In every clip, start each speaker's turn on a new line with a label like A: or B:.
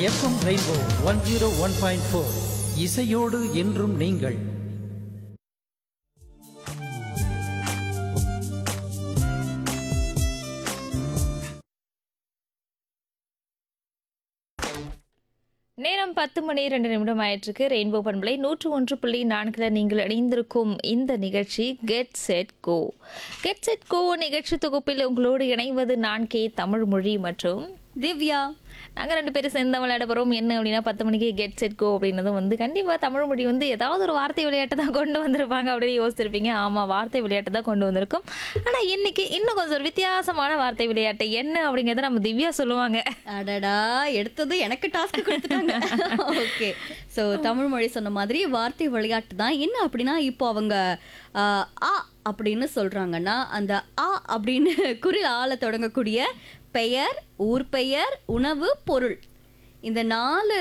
A: FM rainbow one zero one point four இசையோடு என்றும் நீங்கள்
B: நேரம் பத்து மணி ரெண்டு நிமிடம் ஆயிட்டிருக்கு ரெயின்போ பண்பலை நூற்று ஒன்று புள்ளி நான்கில் நீங்கள் இணைந்திருக்கும் இந்த நிகழ்ச்சி get set go get set go நிகழ்ச்சி தொகுப்பில் உங்களோடு இணைவது நான் கே தமிழ் மொழி மற்றும்
C: திவ்யா
B: நாங்கள் ரெண்டு பேரும் சேர்ந்து விளையாட போகிறோம் என்ன அப்படின்னா பத்து மணிக்கு கெட் செட் கோ அப்படின்னதும் வந்து கண்டிப்பாக தமிழ் மொழி வந்து ஏதாவது ஒரு வார்த்தை விளையாட்டு தான் கொண்டு வந்திருப்பாங்க அப்படின்னு யோசிச்சிருப்பீங்க ஆமாம் வார்த்தை விளையாட்டு தான் கொண்டு வந்திருக்கும் ஆனால் இன்னைக்கு இன்னும் கொஞ்சம் ஒரு வித்தியாசமான வார்த்தை விளையாட்டு என்ன அப்படிங்கிறத நம்ம திவ்யா சொல்லுவாங்க
C: அடடா எடுத்தது எனக்கு டாஸ்க் கொடுத்துட்டாங்க ஓகே ஸோ தமிழ் மொழி சொன்ன மாதிரி வார்த்தை விளையாட்டு தான் என்ன அப்படின்னா இப்போ அவங்க ஆ, ஆ அப்படின்னு சொல்றாங்கன்னா அந்த ஆ அப்படின்னு குரில் ஆள தொடங்கக்கூடிய பெயர் ஊர் பெயர் உணவு பொருள் இந்த நாலு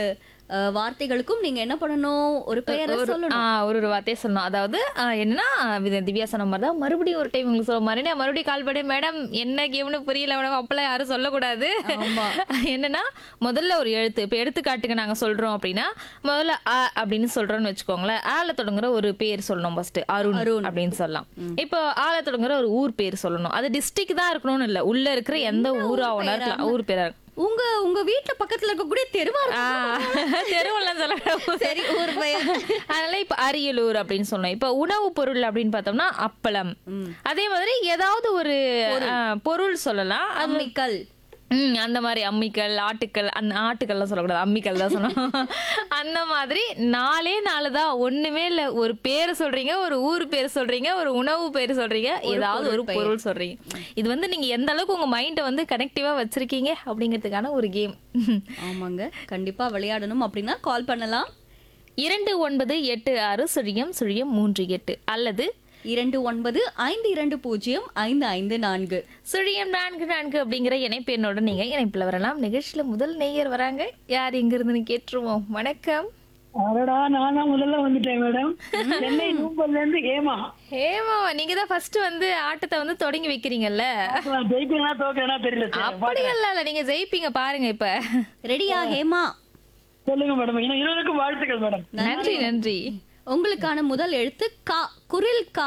C: ஆ, வார்த்தைகளுக்கும் நீங்க என்ன பண்ணணும் ஒரு பெயரை
B: ஒரு-
C: சொல்லணும்
B: ஆ, ஒரு ஒரு வார்த்தையை சொல்லணும் அதாவது ஆ, என்னன்னா இது திவ்யா சொன்ன மாதிரி தான் மறுபடியும் ஒரு டைம் உங்களுக்கு சொல்ல மாதிரி நான் மறுபடியும் கால் பண்ணி மேடம் என்ன கேம்னு புரியல மேடம் அப்பெல்லாம் யாரும் சொல்லக்கூடாது
C: ஆமா.
B: என்னன்னா முதல்ல ஒரு எழுத்து இப்போ எடுத்துக்காட்டுக்கு நாங்க சொல்றோம் அப்படின்னா முதல்ல அ அப்படின்னு சொல்றோம்னு வச்சுக்கோங்களேன் ஆல தொடங்குற ஒரு பேர் சொல்லணும் ஃபர்ஸ்ட் அருண்
C: அருண்.
B: அப்படின்னு சொல்லலாம் இப்போ ஆல தொடங்குற ஒரு ஊர் பேர் சொல்லணும் அது டிஸ்ட்ரிக்ட் தான் இருக்கணும்னு இல்ல உள்ள இருக்கிற எந்த ஊரா ஒன்றா இருக்கலாம் ஊர் பேரா இருக்கலாம்.
C: உங்க உங்க வீட்டுல பக்கத்துல இருக்கக்கூடிய தெருவா
B: ஆ, தெருவெல்லாம் சொல்ல
C: சரி ஊர் பெயர்
B: அதனால இப்ப அரியலூர் அப்படின்னு சொன்னோம் இப்ப உணவு பொருள் அப்படின்னு பார்த்தோம்னா அப்பளம் அதே மாதிரி ஏதாவது ஒரு ஆ, பொருள் சொல்லலாம் அது
C: அம்மிக்கல்
B: ம், அந்த மாதிரி அம்மிக்கல் ஆட்டுக்கல் அந்த ஆட்டுக்கல்லாம் சொல்லக்கூடாது அம்மிக்கல் தான் சொல்லணும் அந்த மாதிரி நாலே நாலு தான் ஒண்ணுமே இல்ல ஒரு பேர் சொல்றீங்க ஒரு ஊர் பேர் சொல்றீங்க ஒரு உணவு பேர் சொல்றீங்க ஏதாவது ஒரு பொருள் சொல்றீங்க இது வந்து நீங்க எந்த அளவுக்கு உங்க மைண்டை வந்து கனெக்டிவா வச்சிருக்கீங்க அப்படிங்கிறதுக்கான ஒரு கேம்
C: ஆமாங்க கண்டிப்பா விளையாடணும் அப்படின்னா கால் பண்ணலாம்
B: இரண்டு ஒன்பது எட்டு ஆறு சுழியம் சுழியம் மூன்று எட்டு அல்லது
C: இரண்டு ஒன்பது ஐந்து இரண்டு பூஜ்ஜியம் ஐந்து ஐந்து நான்கு
B: சுழியம் நான்கு நான்கு அப்படிங்கிற இணைப்பு என்னோட நீங்க இணைப்புல வரலாம் நிகழ்ச்சியில முதல் நேயர் வராங்க யார் எங்க இருந்துன்னு கேட்டுருவோம் வணக்கம்
D: அடடா நான் தான் முதல்ல வந்துட்டேன் மேடம் சென்னை நூம்பல்ல இருந்து ஏமா
B: ஹேமா நீங்க தான் ஃபர்ஸ்ட் வந்து ஆட்டத்தை வந்து தொடங்கி வைக்கிறீங்கல்ல
D: ஜெயிக்கிறேனா தோக்கிறேனா தெரியல சார்.
B: அப்படி இல்ல இல்ல நீங்க ஜெயிப்பீங்க பாருங்க இப்ப
C: ரெடியா ஹேமா
D: சொல்லுங்க மேடம் இன்னும் இருவருக்கும் வாழ்த்துக்கள் மேடம்
B: நன்றி நன்றி
C: உங்களுக்கான முதல் எழுத்து கா குரில் கா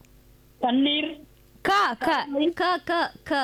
D: தண்ணீர்
B: கா கா
C: க க க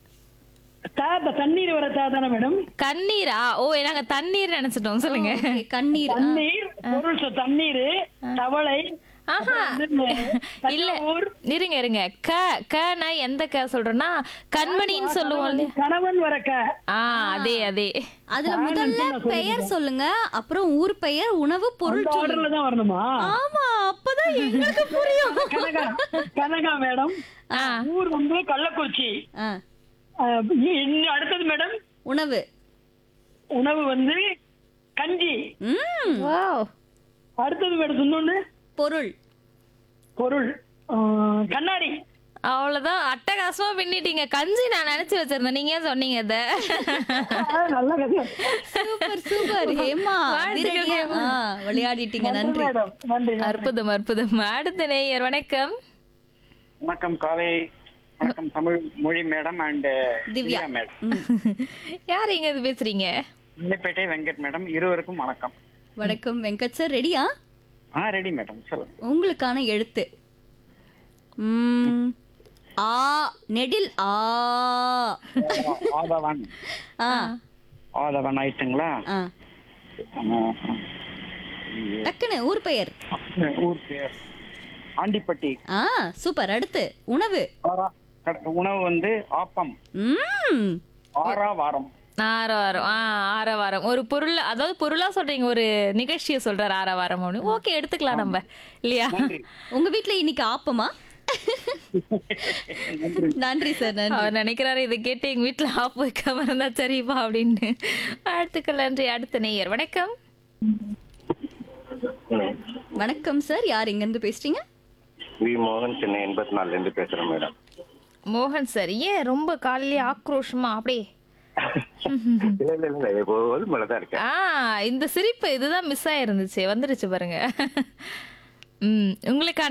D: தா த- தண்ணீர் வர தா தானே மேடம்
B: கண்ணீரா ஓ நாங்க தண்ணீர் நினைச்சிட்டோம் சொல்லுங்க
C: Okay, கண்ணீர் ஆ.
D: தண்ணீர் பொருள் சொ- தண்ணீர் தவளை
B: ஆஹா இல்ல
D: ஊர்
B: இருங்க இருங்க க கனா எந்த க சொல்றோம்னா கண்மணின்னு சொல்லுவோம் இல்லையா
D: கணவன் வர க
B: ஆ அதே அதே
C: அதுல முதல்ல பெயர் சொல்லுங்க அப்புறம் ஊர் பெயர் உணவு பொருள்
D: இந்த
C: சொல்லுங்க
D: ஆர்டர்ல தான் வரணுமா
C: ஆமா அப்பதான் எங்களுக்கு புரியும்
D: கனகா கனகா மேடம் ஊர் வந்து கள்ளக்குறிச்சி
C: ஆ,
D: அஹ், இ- இன்னும் அடுத்தது மேடம்
C: உணவு
D: உணவு வந்து கஞ்சி
C: ம்
B: வாவ்
D: அடுத்தது மேடம் இன்னொன்னு
C: பொருள்
D: பொருள் அஹ், கண்ணாடி
B: அவ்வளவுதான் அட்டகாசமா பின்னிட்டீங்க கஞ்சி நான் நினைச்சு வச்சிருந்தேன் நீங்க ஏன் சொன்னீங்க அத
D: ஆஹ், நல்ல கதை
C: சூப்பர் சூப்பர் ஹேமா
B: வாழ்த்துக்கள்
C: அதிரடியா,
B: ஹேமா.
C: ஆ, விளையாடிட்டீங்க நன்றி
D: மேடம் நன்றி
B: அற்புதம் அற்புதம் அடுத்த நேயர் வணக்கம்
E: வணக்கம் காலை வணக்கம் தமிழ் மொழி மேடம் அண்ட்
C: திவ்யா.
E: மேடம்
B: யார் எங்க இது பேசுறீங்க
E: இல்லப்பேட்டை வெங்கட் மேடம் இருவருக்கும் வணக்கம்
C: வணக்கம் வெங்கட் சார் ரெடியா
E: ஆ ரெடி மேடம் சொல்லுங்க
C: உங்களுக்கான எழுத்து ம், ஆ நெடில் ஆ
E: ஆதவன்
C: ஆ
E: ஆதவன் ஆயிட்டுங்களா
C: ஆ
E: ஆ,
C: டக்குன்னு ஊர் பெயர்
E: ஆ. ஊர் பேர் ஆண்டிப்பட்டி
C: ஆ சூப்பர் அடுத்து உணவு
E: ஆரா கட- உணவு வந்து ஆப்பம்
C: ம்
E: ஆறா வாரம்
B: ஆரவாரம் ஆ ஆரவாரம் ஒரு பொருள் அதாவது பொருளா சொல்றீங்க ஒரு நிகழ்ச்சியை சொல்றாரு ஆரவாரம் அப்படின்னு ஓகே எடுத்துக்கலாம் நம்ம இல்லையா
C: உங்க வீட்ல இன்னைக்கு ஆப்பமா நன்றி சார் நன்றி
B: அவர் நினைக்கிறாரு இதை கேட்டு எங்க வீட்டுல ஆப் வைக்காம இருந்தா சரிப்பா அப்படின்னு வாழ்த்துக்கள் நன்றி அடுத்த நேயர் வணக்கம்
C: வணக்கம் சார் யார் எங்க இருந்து பேசுறீங்க
F: வி மோகன் சென்னை எண்பத்தி நாலுல இருந்து பேசுறேன் மேடம்
B: மோகன் சார் ஏன் ரொம்ப காலையிலே ஆக்ரோஷமா அப்படியே
F: இல்ல இல்ல இல்ல எப்போதும் மேலதான் இருக்கேன்
B: ஆ இந்த சிரிப்பு இதுதான் மிஸ் ஆயிருந்துச்சு வந்துருச்சு பாருங்க ம் உங்களுக்கான